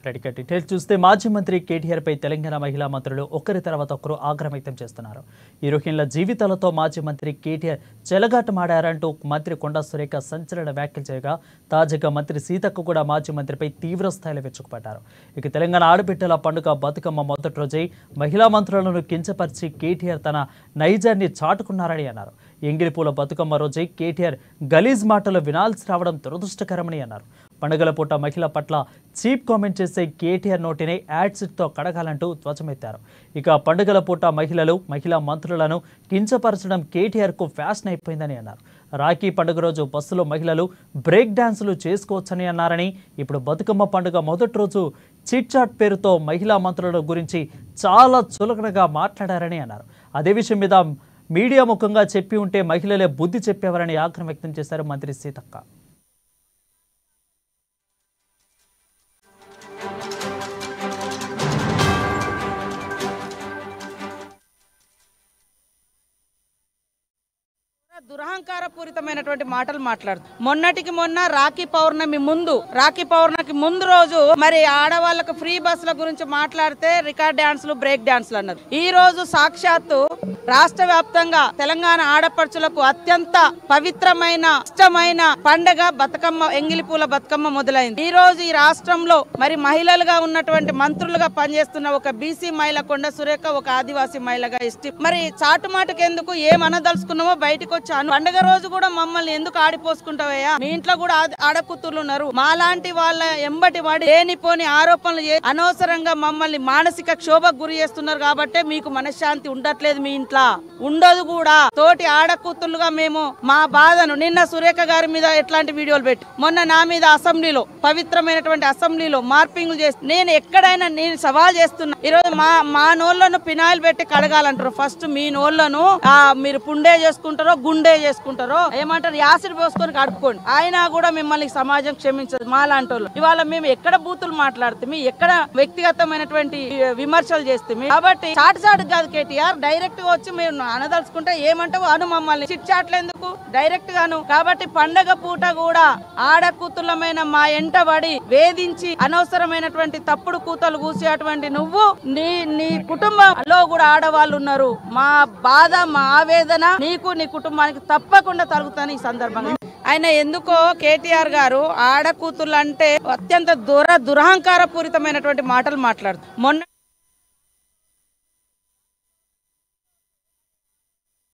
రెడ్డిక details చూస్తే మాజీ మంత్రి కేటీఆర్ పై తెలంగాణ మహిళా మంత్రులు ఒకరి తర్వాత ఒకరు ఆగ్రహం వ్యక్తం చేస్తున్నారు ఈ రోహింగ్ల జీవితాలతో మాజీ మంత్రి కేటీఆర్ చెలగాటమాడారంటూ మంత్రి కొండా సురేఖ సంచలన వ్యాఖ్యలు చేయగా తాజాగా మంత్రి సీతక్క కూడా మాజీ మంత్రిపై తీవ్ర స్థాయిలో విరుచుకుపడ్డారు ఇక తెలంగాణ ఆడబిడ్డల పండుగ బతుకమ్మ మొదటి రోజై మహిళా మంత్రులను కించపరిచి కేటీఆర్ తన నైజాన్ని చాటుకున్నారని అన్నారు ఎంగిలిపూల బతుకమ్మ రోజై కేటీఆర్ గలీజ్ మాటలు వినాల్సి రావడం దురదృష్టకరమని అన్నారు పండుగల పూట మహిళల పట్ల చీప్ కామెంట్ చేసే కేటీఆర్ నోటిని యాడ్సిట్తో కడగాలంటూ ధ్వజమెత్తారు ఇక పండుగల పూట మహిళలు మహిళా మంత్రులను కించపరచడం కేటీఆర్కు ఫ్యాషన్ అయిపోయిందని అన్నారు రాఖీ పండుగ రోజు బస్సులో మహిళలు బ్రేక్ డాన్సులు చేసుకోవచ్చని అన్నారని ఇప్పుడు బతుకమ్మ పండుగ మొదటి రోజు చిట్ చాట్ పేరుతో మహిళా మంత్రుల గురించి చాలా చులకనగా మాట్లాడారని అన్నారు అదే విషయం మీద మీడియా ముఖంగా చెప్పి ఉంటే మహిళలే బుద్ధి చెప్పేవారని ఆగ్రహం వ్యక్తం చేశారు మంత్రి సీతక్క దురహంకారపూరితమైనటువంటి మాటలు మాట్లాడుతూ మొన్నటికి మొన్న రాఖీ పౌర్ణమి ముందు రాఖీ పౌర్ణమికి ముందు రోజు మరి ఆడవాళ్ళకు ఫ్రీ బస్సుల గురించి మాట్లాడితే రికార్డ్ డాన్సులు బ్రేక్ డాన్సులు అన్నది ఈ రోజు సాక్షాత్తు రాష్ట్ర వ్యాప్తంగా తెలంగాణ ఆడపడుచులకు అత్యంత పవిత్రమైన ఇష్టమైన పండగ బతుకమ్మ ఎంగిలిపూల బతుకమ్మ మొదలైంది ఈ రోజు ఈ రాష్ట్రంలో మరి మహిళలుగా ఉన్నటువంటి మంత్రులుగా పనిచేస్తున్న ఒక బీసీ మహిళ కొండ సురేఖ ఒక ఆదివాసీ మహిళగా ఇష్టి మరి చాటుమాటకు ఎందుకు ఏం అనదలుచుకున్నామో బయటకు వచ్చాను పండగ రోజు కూడా మమ్మల్ని ఎందుకు ఆడిపోసుకుంటావయ్యా మీ ఇంట్లో కూడా ఆడ- ఆడకూతుర్లు ఉన్నారు మాలాంటి వాళ్ళ ఎంబటి వాడి లేనిపోని ఆరోపణలు చే- అనవసరంగా మమ్మల్ని మానసిక క్షోభకు గురి చేస్తున్నారు కాబట్టే మీకు మనశ్శాంతి ఉండట్లేదు మీ ఇంట్లో ఉండదు కూడా తోటి ఆడకూతుర్లుగా మేము మా బాధను నిన్న సురేఖ గారి మీద ఎట్లాంటి వీడియోలు పెట్టి మొన్న నా మీద అసెంబ్లీలో పవిత్రమైనటువంటి అసెంబ్లీలో మార్పింగ్లు చేసి నేను ఎక్కడైనా నేను సవాల్ చేస్తున్నా ఈరోజు మా మా నోళ్ళను పినాయిల్ పెట్టి కడగాలంటారు ఫస్ట్ మీ నోళ్ళను ఆ, మీరు పుండే చేసుకుంటారో గుండె చేసుకుంటారో ఏమంటారు యాసిడ్ పోసుకొని కడుక్కోండి అయినా కూడా మిమ్మల్ని సమాజం క్షమించదు మా లాంటి వాళ్ళు ఇవాళ మేము ఎక్కడ బూతులు మాట్లాడుతుంది ఎక్కడ వ్యక్తిగతమైనటువంటి విమర్శలు చేస్తుంది కాబట్టి చాటు చాటు కాదు కేటీఆర్ డైరెక్ట్ గా వచ్చి మేము అనదలుచుకుంటే ఏమంటావు అను మమ్మల్ని చిట్ చాట్లు ఎందుకు డైరెక్ట్ గాను కాబట్టి పండగ పూట కూడా ఆడకూతులమైన మా ఎంట పడి వేధించి అనవసరమైనటువంటి తప్పుడు కూతలు కూసేటువంటి నువ్వు నీ నీ కుటుంబంలో కూడా ఆడవాళ్ళు ఉన్నారు మా బాధ మా ఆవేదన నీకు నీ కుటుంబానికి తప్పకుండా తరుగుతాను ఈ సందర్భంగా ఆయన ఎందుకో కేటీఆర్ గారు ఆడకూతులు అంటే అత్యంత దుర దురహంకార పూరితమైనటువంటి మాటలు మాట్లాడుతారు మొన్న